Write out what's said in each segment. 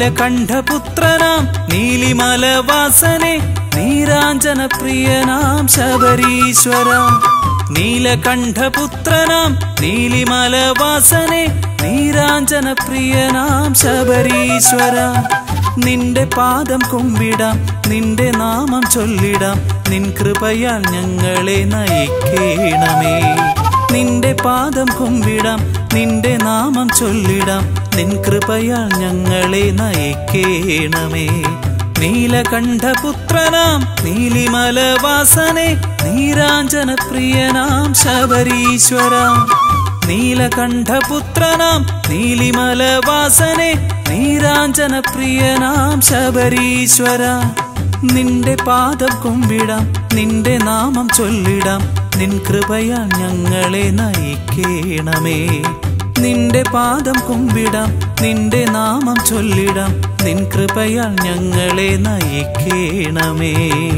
നീലകണ്ഠപുത്രനാം നീലിമലവാസനെ നീരാഞ്ജന പ്രിയനാം ശബരീശ്വര നീലകണ്ഠപുത്രനാം നീലിമലവാസനെ നീരാഞ്ജന പ്രിയനാം ശബരീശ്വര നിന്റെ പാദം കുമ്പിടാം നിന്റെ നാമം ചൊല്ലിടാം നിൻ കൃപയാൽ ഞങ്ങളെ നയിക്കേണമേ നിന്റെ പാദം കുമ്പിടാം നിന്റെ നാമം ചൊല്ലിടാം നിൻ കൃപയാൽ ഞങ്ങളെ നയിക്കേണമേ നീലകണ്ഠപുത്രനാം നീലിമലവാസനെ നീരാഞ്ജന പ്രിയനാം ശബരീശ്വര നീലകണ്ഠപുത്രനാം നീലിമലവാസനെ നീരാഞ്ജന പ്രിയനാം ശബരീശ്വര നിന്റെ പാദം കുമ്പിടാം നിന്റെ നാമം ചൊല്ലിടാം നിൻ കൃപയാൽ ഞങ്ങളെ നയിക്കേണമേ നിന്റെ പാദം കുമ്പിടാം നിന്റെ നാമം ചൊല്ലിടാം നിൻ കൃപയാൽ ഞങ്ങളെ നയിക്കേണമേ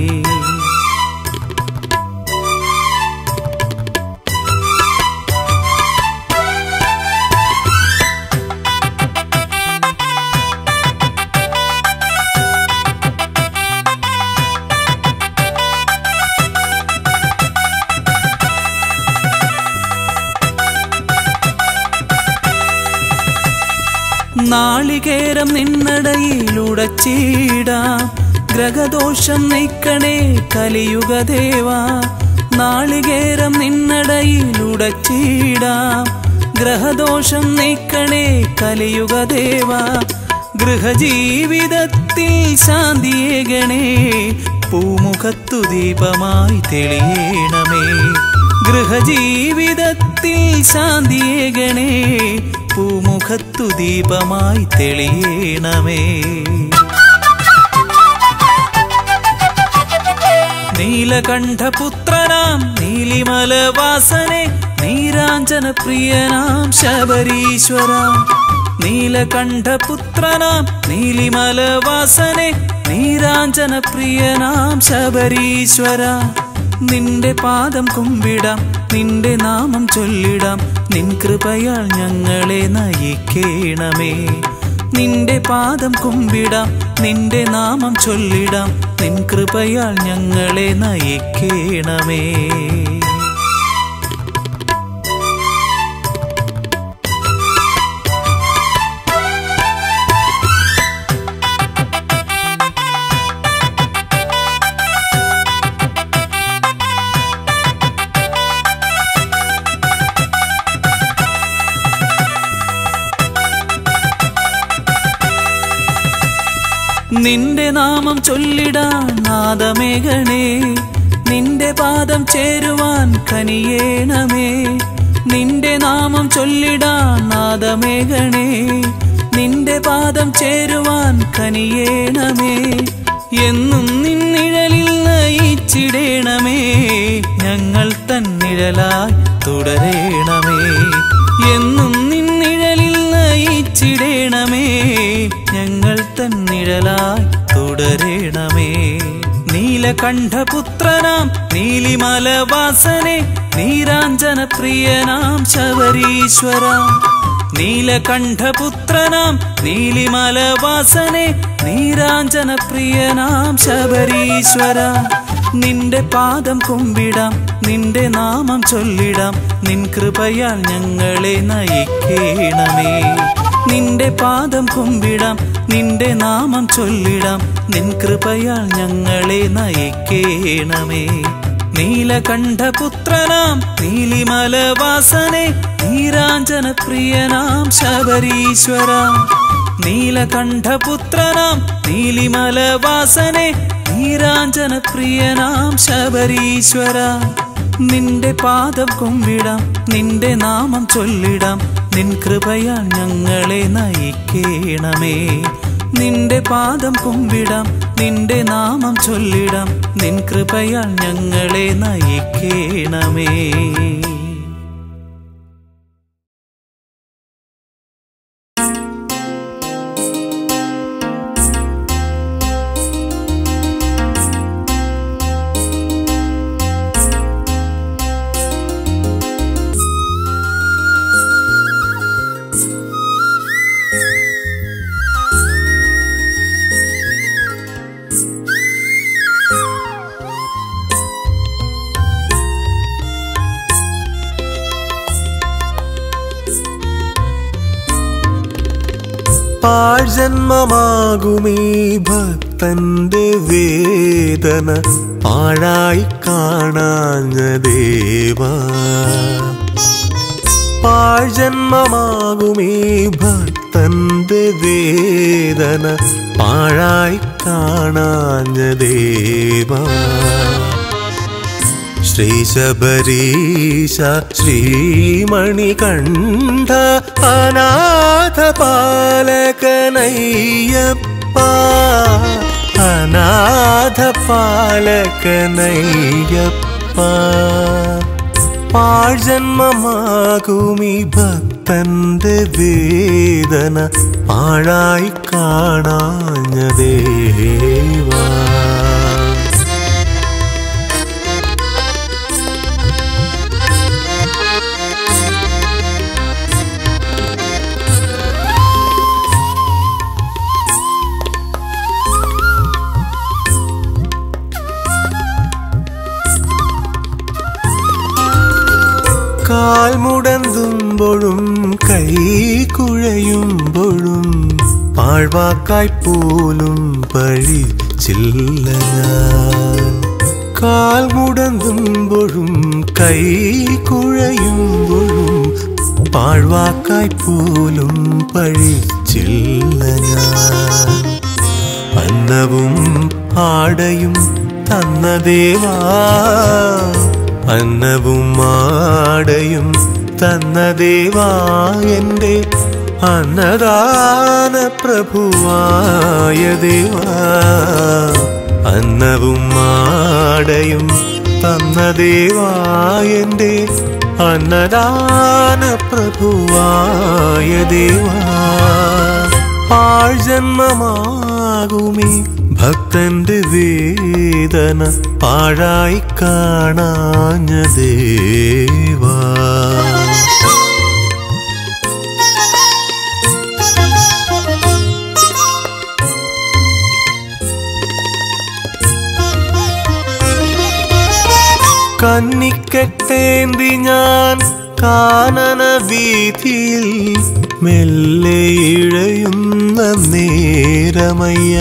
നാളികേരം നിന്നടയിലുടച്ചീടാം ഗ്രഹദോഷം നീക്കണേ കലിയുഗദേവ നാളികേരം നിന്നടയിലുടച്ചീടാം ഗ്രഹദോഷം നീക്കണേ കലിയുഗദേവ ഗൃഹജീവിതത്തിൽ ശാന്തിയേകണേ പൂമുഖത്തു ദീപമായി തെളിയണമേ ഗൃഹജീവിതത്തിൽ ശാന്തിയേകണേ പൂമുഖത്തു ദീപമായി തെളിയണമേ നീലകണ്ഠപുത്രനാം നീലിമലവാസനെ നീരാഞ്ജന പ്രിയനാം ശബരീശ്വര നീലകണ്ഠപുത്രനാം നീലിമലവാസനെ നീരാഞ്ജന പ്രിയനാം ശബരീശ്വര നിന്റെ പാദം കുമ്പിടാം നിന്റെ നാമം ചൊല്ലിടാം നിൻ കൃപയാൽ ഞങ്ങളെ നയിക്കേണമേ നിന്റെ പാദം കുമ്പിടാം നിന്റെ നാമം ചൊല്ലിടാം നിൻ കൃപയാൽ ഞങ്ങളെ നയിക്കേണമേ നിന്റെ നാമം ചൊല്ലിടാൻ നാദമേഘണേ നിന്റെ പാദം ചേരുവാൻ കനിയേണമേ നിന്റെ നാമം ചൊല്ലിടാൻ നാദമേഘണേ നിന്റെ പാദം ചേരുവാൻ കനിയേണമേ എന്നും നിന്നിഴലിൽ നയിച്ചിടേണമേ ഞങ്ങൾ തന്നിഴലായി തുടരേണമേ എന്നും നിന്നിഴലിൽ നയിച്ചിടേണമേ ഞങ്ങൾ തന്നിഴലായി തുടരേണമേ നീലകണ്ഠപുത്രനാം നീലിമലവാസനെ നീരാഞ്ജന പ്രിയനാം ശബരീശ്വര നീലകണ്ഠപുത്രനാം നീലിമലവാസനെ നീരാഞ്ജന പ്രിയനാം ശബരീശ്വര നിന്റെ പാദം കുമ്പിടാം നിന്റെ നാമം ചൊല്ലിടാം നിൻ കൃപയാൽ ഞങ്ങളെ നയിക്കേണമേ നിന്റെ പാദം കുമ്പിടാം നിന്റെ നാമം ചൊല്ലിടാം നിൻ കൃപയാൽ ഞങ്ങളെ നയിക്കേണമേ നീലകണ്ഠപുത്രനാം നീലിമലവാസനെ നീരാഞ്ജന പ്രിയനാം ശബരീശ്വര നീലകണ്ഠപുത്രനാം നീലിമലവാസനെ നീരാഞ്ജന പ്രിയനാം ശബരീശ്വര നിന്റെ പാദം കുമ്പിടാം നിന്റെ നാമം ചൊല്ലിടാം നിൻ കൃപയാൽ ഞങ്ങളെ നയിക്കേണമേ നിന്റെ പാദം കുമ്പിടാം നിന്റെ നാമം ചൊല്ലിടാം നിൻ കൃപയാൽ ഞങ്ങളെ നയിക്കേണമേ പാഴ്ജന്മമാകുമീ ഭക്തന്റെ വേദന പാഴായി കാണാഞ്ഞ ദേവാ പാഴ്ജന്മമാകുമീ ഭക്തന്റെ വേദന പാഴായി കാണാഞ്ഞ ദേവാ ശ്രീശബരീശ ശ്രീമണികണ്ഠ അനാഥ പാലകനയ്യപ്പ അനാഥ പാലകനയ്യപ്പ പാഴ്ജന്മമാകുമീ ഭക്തന്റെ വേദന പാഴായി കാണാഞ്ഞ ദേവാ കാൽ മുടന്തുമ്പോഴും കൈ കുഴയുമ്പോഴും പാഴ്വാക്കായി പോലും പഴിച്ചില്ല ഞാൻ കാൽ മുടന്തുമ്പോഴും കൈ കുഴയുമ്പോഴും പാഴ്വാക്കായി പോലും പഴിച്ചില്ല ഞാൻ അന്നവും ആടയും തന്ന ദേവാ അന്നവും ആടയും തന്ന ദേവാ എൻ്റെ അന്നദാന പ്രഭുവായ ദേവാ അന്നവും ആടയും തന്ന ദേവാ എൻ്റെ അന്നദാന പ്രഭുവായ ദേവാ ആഴ്ജന്മമാകുമേ ഭക്തന്റെ വേദന പാഴായി കാണാഞ്ഞ ദേവാ കന്നിക്കെട്ടേന്തി ഞാൻ കാനന വീതിയിൽ മെല്ലെ ഇഴയുന്ന നേരമയ്യ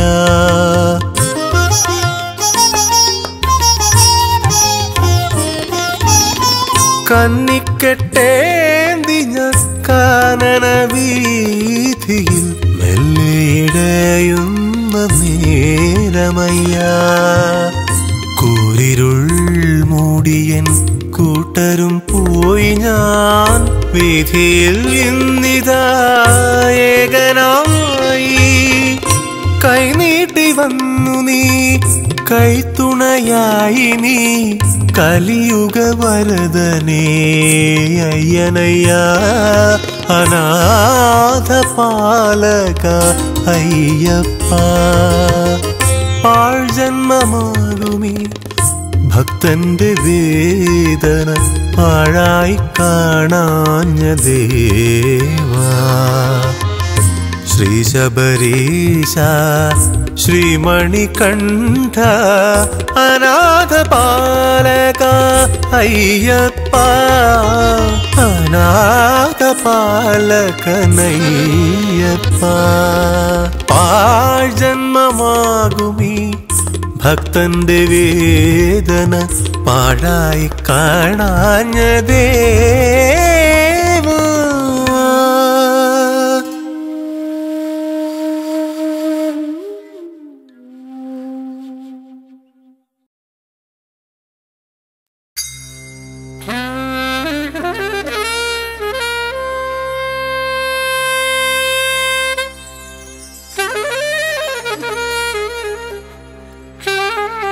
കന്നിക്കെട്ടേന്തി ഞാൻ കാനന വീതിയിൽ മെല്ലെ ഇഴയുന്ന നേരമയ്യ കൂരിരുൾ മൂടിയൻ കൂട്ടരും പോയി ഞാൻ വീതിയിൽ ഇന്നിതാ ഏകനായി കൈനീട്ടി വന്നു നീ കൈത്തുണയായി നീ കലിയുഗ വരദനേ അയ്യനയ്യ അനാഥ പാലക അയ്യപ്പ പാഴ്ജന്മമാകുമീ ഭക്തന്റെ വേദന പാഴായി കാണാഞ്ഞ ദേവാ ശ്രീശബരീശ ശ്രീമണികണ്ഠ അനാഥ പാലക അയ്യപ്പ അനാഥ പാലകനയ്യപ്പ പാഴ്ജന്മമാകുമീ ഭക്തന്റെ വേദന പാഴായി കാണാഞ്ഞ ദേവാ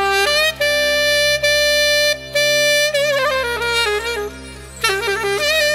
Thank you.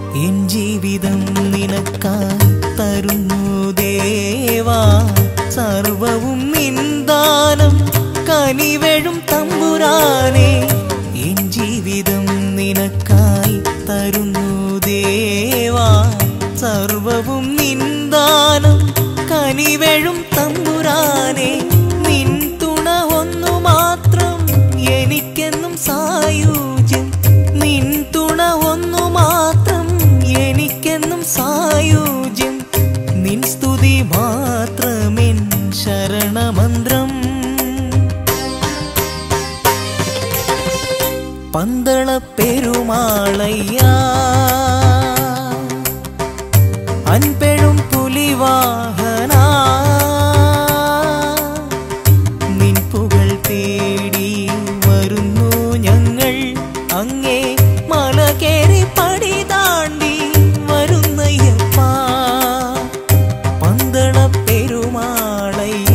എൻ ജീവിതം നിനക്കായി തരുന്നു ദേവാ സർവവും നിന്ദാനം കനിവഴും തമ്പുരാനെ എൻ ജീവിതം നിനക്കായി തരുന്നു ദേവാ സർവവും നിന്ദാനം കനിവഴും തമ്പുരാനെ നിൻ തുണ ഒന്നു മാത്രം എനിക്കെന്നും സായുജ്യം നിൻ തുണ ഒന്നു മാത്രം എനിക്കെന്നും സായുജ്യം നിൻ സ്തുതി മാത്രമെൻ ശരണമന്ത്രം പന്തള പെരുമാളയ്യ അൻപെഴും പുലിവാഹന നിൻ പുകൾ തേടി വരുന്നു ഞങ്ങൾ അങ്ങേ മല കേറി പടി താണ്ടി വരുന്നയ്യപ്പ പന്തള പെരുമാളയ്യ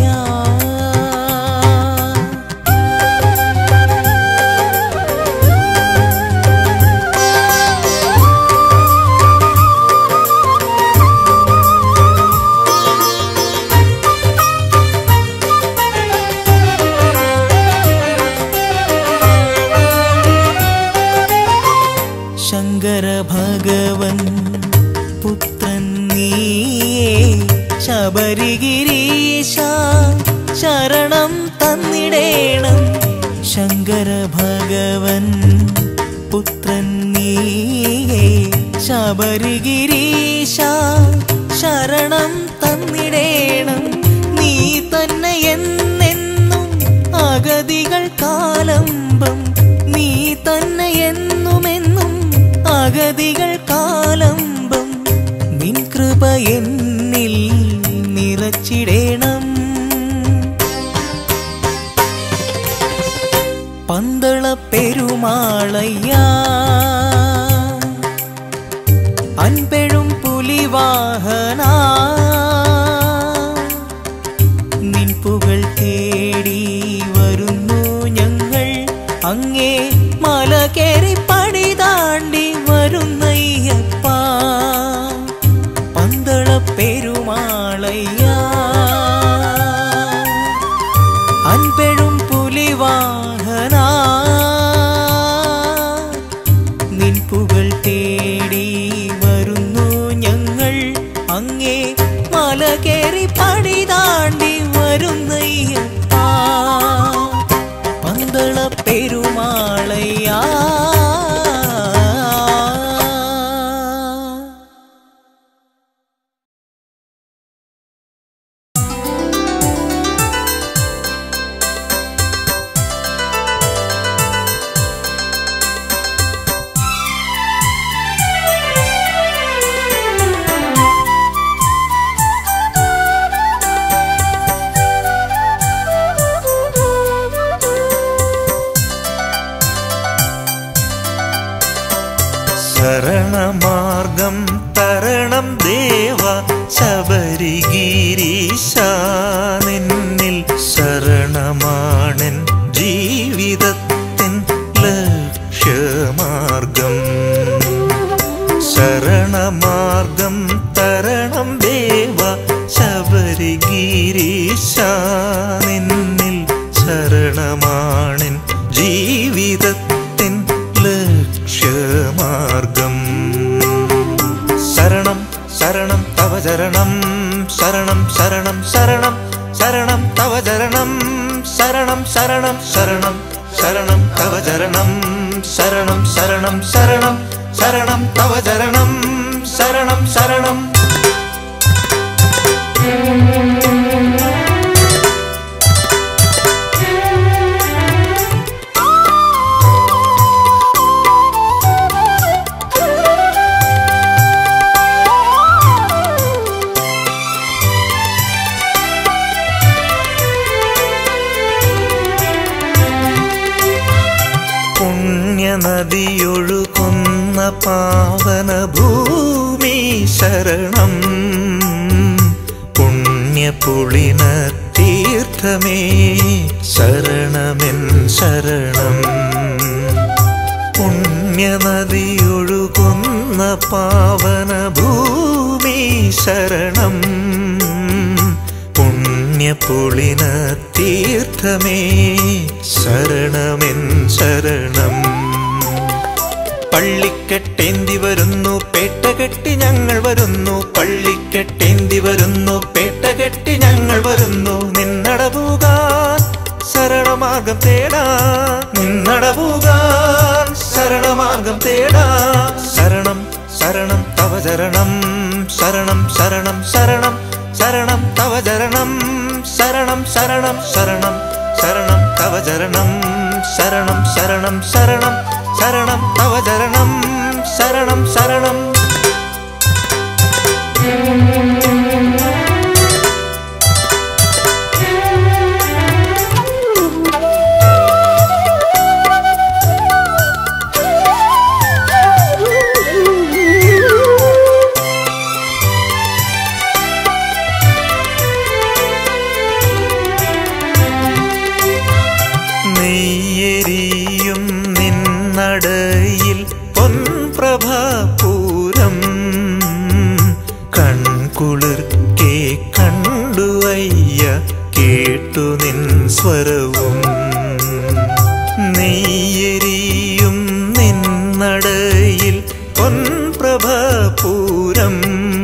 ശങ്കര ഭഗവൻ പുത്രൻ നീയേ ശബരിഗിരീശ ശരണം തന്നിടേണം ശങ്കര ഭഗവൻ പുത്രൻ നീയേ ശബരിഗിരീശ ശരണം തന്നിടേണം നീ തന്നെ എന്നെന്നും അഗതികൾ കാലംബം നീ തന്നെ എന്നുമെന്നും അഗതികൾ കാലംബം നിൻ കൃപ എന്നിൽ നിറച്ചിടേണം പന്തള പെരുമാളയ്യ അൻപെഴും പുലിവാഹന നിൻ പുകൾ തേടി വരുന്നു ഞങ്ങൾ അങ്ങേ മല കേറി പടി താണ്ടി വരുന്നയ്യപ്പ പന്തള പെരുമാളയ്യ അൻപെഴും പുലിവാഹന നിൻ പുകൾ തേടി വരുന്നു ഞങ്ങൾ അങ്ങേ മല കേറി പടി താണ്ടി വരുന്നയ്യപ്പ പന്തള പെരുമാളയ്യ ശരണമാർഗം തരണം ദേവ ശബരിഗിരീശ നിന്നിൽ ശരണമാണൻ ജീവിതത്തിൻ ലക്ഷ്യമാർഗം ശരണമാർഗം തരണം ദേവ ശബരിഗിരീശ നിന്നിൽ ശരണമാണൻ ജീവിതത്തിൻ ലക്ഷ്യമാർഗം ശരണം ശരണം തവ ചരണം ശരണം ശരണം ശരണം ശരണം തവ ചരണം ശരണം ശരണം ശരണം ശരണം തവ ചരണം ശരണം ശരണം ശരണം ശരണം തവ ചരണം ശരണം ശരണം പുണ്യനദിയൊഴുകുന്ന പാവന ഭൂമി ശരണം പുണ്യപുളിന തീർത്ഥമേ ശരണമെൻ ശരണം പുണ്യനദിയൊഴുകുന്ന പാവ പാവന ഭൂമി ശരണം പുണ്യപുളിന തീർത്ഥമേ ശരണമെൻ ശരണം പള്ളിക്കെട്ടേന്തി വരുന്നു പേട്ട കെട്ടി ഞങ്ങൾ വരുന്നു പള്ളിക്കെട്ടേന്തി വരുന്നു പേട്ട കെട്ടി ഞങ്ങൾ വരുന്നു നിന്നടവുകാൻ ശരണമാർഗം തേടാ നിന്നടവുകാൻ ശരണമാർഗം തേടാ ശരണം ശരണം തവ ചരണം ശരണം ശരണം ശരണം ശരണം തവ ചരണം ശരണം ശരണം ശരണം ശരണം തവ ചരണം ശരണം ശരണം ശരണം ശരണം തവ ചരണം ശരണം ശരണം നെയ്യെരിയും നിന്നടയിൽ പൊൻപ്രഭാപൂരം കൺകുളിർക്കെ കണ്ടുവയ്യ കേട്ടു നിൻ സ്വരവും നെയ്യെരിയും നിന്നടയിൽ പൊൻപ്രഭാപൂരം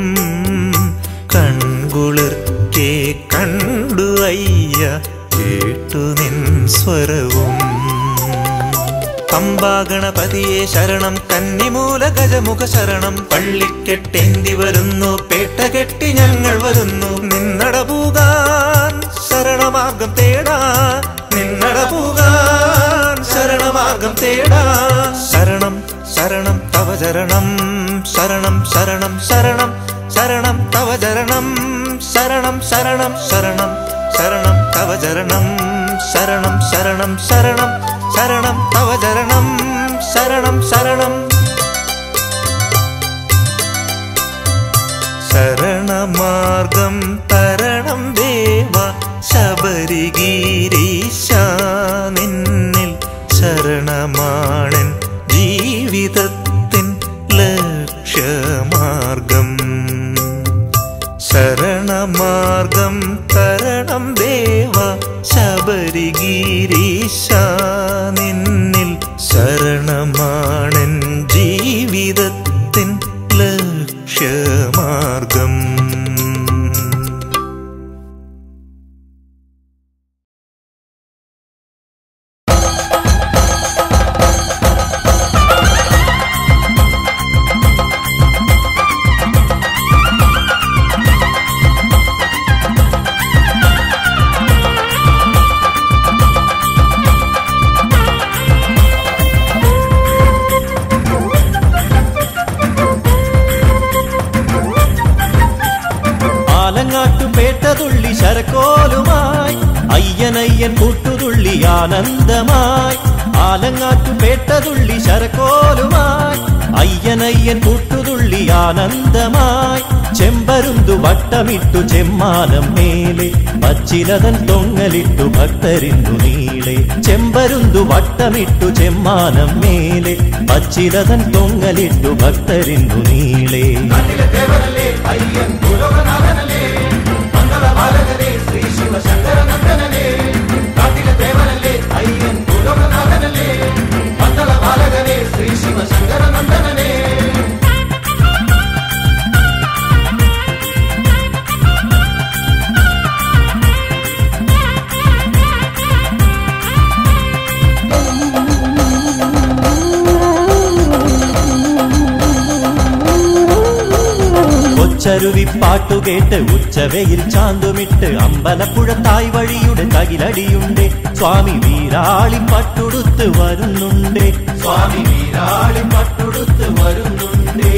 കൺകുളിർക്കെ കണ്ടു അയ്യ കേട്ടു നിൻ സ്വരവും പമ്പാഗണപതിയെ ശരണം കന്നിമൂല ഗജമുഖ ശരണം പള്ളിക്കെട്ടേന്തി വരുന്നു പേട്ട കെട്ടി ഞങ്ങൾ വരുന്നു നിന്നടപൂകാൻ ശരണമാർഗം തേടാ നിന്നടപൂകാൻ ശരണമാർഗം തേടാ ശരണം ശരണം തവ ചരണം ശരണം ശരണം ശരണം ശരണം തവ ചരണം ശരണം ശരണം ശരണം ശരണം തവ ചരണം ശരണം ശരണം ശരണം ശരണം തവ ചരണം ശരണം ശരണം ശരണമാർഗം തരണം ദേവ ശബരിഗിരീശ നിന്നിൽ ശരണമാണൻ ജീവിതത്തിൻ ലക്ഷ്യമാർഗം ശരണമാർഗം തരണം ദേവ ശബരിഗിരീശ നിന്നിൽ ശരണമാണൻ ജീവിതത്തിൻ ലക്ഷ്യമാർഗം ആലങ്ങാട്ടുപേട്ടതുള്ളി ശരക്കോലുമായി അയ്യനയ്യൻ കൂട്ടുതുള്ളി ആനന്ദമായി ആലങ്ങാട്ടുപേട്ടതുള്ളി ശരക്കോലുമായി അയ്യനയ്യൻ കൂട്ടുതുള്ളി ആനന്ദമായി ചെമ്പരുന്തു വട്ടമിട്ടു ചെമ്മാനം മേലെ പച്ചിലതൻ തൊങ്ങലിട്ടു ഭക്തരിന്നു നീളെ ചെമ്പരുന്തു വട്ടമിട്ടു ചെമ്മാനം മേലെ പച്ചിലതൻ തൊങ്ങലിട്ടു ഭക്തരിന്നു നീളെ ഒച്ചരുവി പാട്ടുകേട്ട് ഉച്ചവെയിൽ ചാന്തുമിട്ട് അമ്പലപ്പുഴ തായ് വഴിയുടെ കകിലടിയുണ്ട് സ്വാമി വീരാളി പട്ടുടുത്ത് വരുന്നുണ്ട് സ്വാമി വീരാളി പട്ടുടുത്ത് വരുന്നുണ്ട്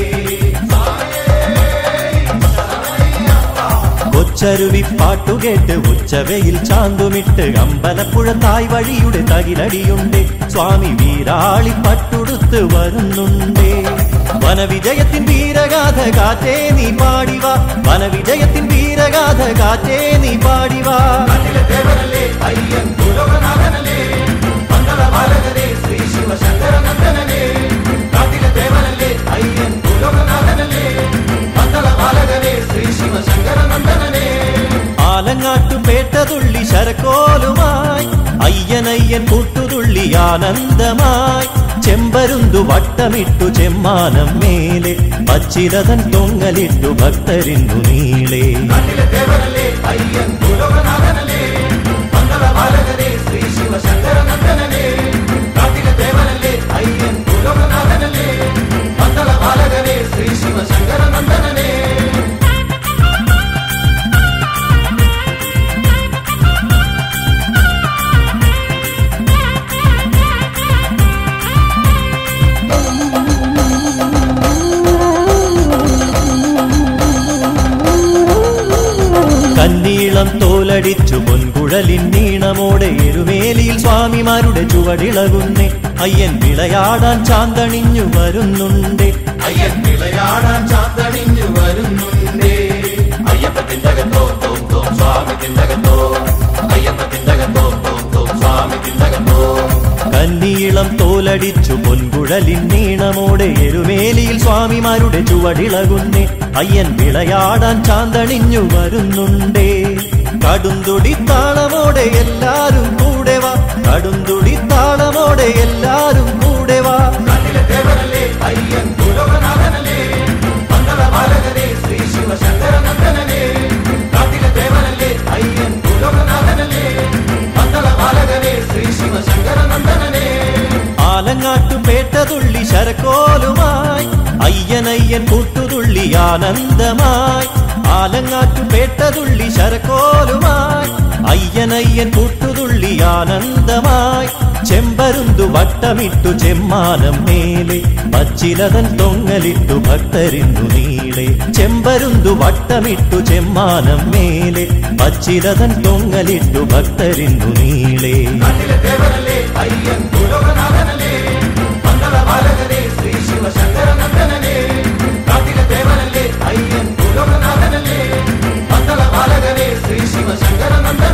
ഒച്ചരുവി പാട്ടുകേട്ട് ഉച്ചവെയിൽ ചാന്തുമിട്ട് അമ്പലപ്പുഴ തായ് വഴിയുടെ തകിലടിയുണ്ട് സ്വാമി വീരാളി പട്ടുടുത്ത് വരുന്നുണ്ട് വനവിജയത്തിൻ വീരഗാഥ കാറ്റേ നീ പാടിവ വനവിജയത്തിൻ വീരഗാഥ കാറ്റേ നീ പാടിവ ശ്രീ ശിവശങ്കരനന്ദനേ കാട്ടിലെ ദേവനല്ലേ അയ്യൻ പുലോകനാഥനല്ലേ അയ്യനയ്യൻ കൂട്ടുതുള്ളി ആനന്ദമായി ചെമ്പരുന്തു വട്ടമിട്ടു ചെമ്മാനം മേലെ പച്ചിലതൻ തൊങ്ങലിട്ടു ഭക്തരിന്നു നീളേ കന്നീളം തോലടിച്ചു പൊൻകുഴലിൻ നീണമോടെ എരുമേലിയിൽ സ്വാമിമാരുടെ ചുവടിളകുന്നേ അയ്യൻ വിളയാടാൻ ചാന്തണിഞ്ഞു വരുന്നുണ്ടേ അയ്യൻ വിളയാടാൻ ചാന്തണിഞ്ഞു വരുന്നുണ്ടേ അയ്യപ്പ തിണ്ടകത്തോ തോം തോം സ്വാമി തിണ്ടകത്തോ അയ്യപ്പ തിണ്ടകത്തോ തോം തോം സ്വാമി തിണ്ടകത്തോ കന്നീളം തോലടിച്ചു പൊൻകുഴലിൻ നീണമോടെ എരുമേലിയിൽ സ്വാമിമാരുടെ ചുവടിളകുന്നേ അയ്യൻ വിളയാടാൻ ചാന്തണിഞ്ഞു വരുന്നുണ്ടേ കടുന്തുടി താളമോടെ എല്ലാരും കൂടെ വാ കടുന്തുടി താളമോടെ എല്ലാരും കൂടെ വാ കണ്ണിലെ ദേവനല്ലേ അയ്യൻ ഭൂലോകനാഥനല്ലേ മംഗള ബാലകനെ ശ്രീ ശിവശങ്കര നന്ദനനെ കാട്ടിലെ ദേവനല്ലേ അയ്യൻ ഭൂലോകനാഥനല്ലേ മംഗള ബാലകനെ ശ്രീ ശിവശങ്കര നന്ദനനെ ആലങ്ങാട്ടു പേട്ടതുള്ളി ശരക്കോലുമായി അയ്യനയ്യൻ കൂട്ടുതുള്ളി ആനന്ദമായി ആലങ്ങാട്ടു പേട്ടതുള്ളി ശരക്കോലുമായി അയ്യനയ്യൻ കൂട്ടുതുള്ളി ആനന്ദമായി ചെമ്പരുന്തു വട്ടമിട്ടു ചെമ്മാനം മേലെ പച്ചിലതൻ തൊങ്ങലിട്ടു ഭക്തരിന്നു നീളെ ചെമ്പരുന്തു വട്ടമിട്ടു ചെമ്മാനം മേലെ പച്ചിലതൻ തൊങ്ങലിട്ടു ഭക്തരിന്നു നീളേ കാട്ടിലെ ദേവനല്ലേ അയ്യൻ ഭൂലോകനാഥനല്ലേ മംഗള ബാലകനെ ശ്രീ ശിവശങ്കര നന്ദനനെ കാട്ടിലെ ദേവനല്ലേ അയ്യൻ ഭൂലോകനാഥനല്ലേ മംഗള ബാലകനെ ശ്രീ ശിവശങ്കര നന്ദനനെ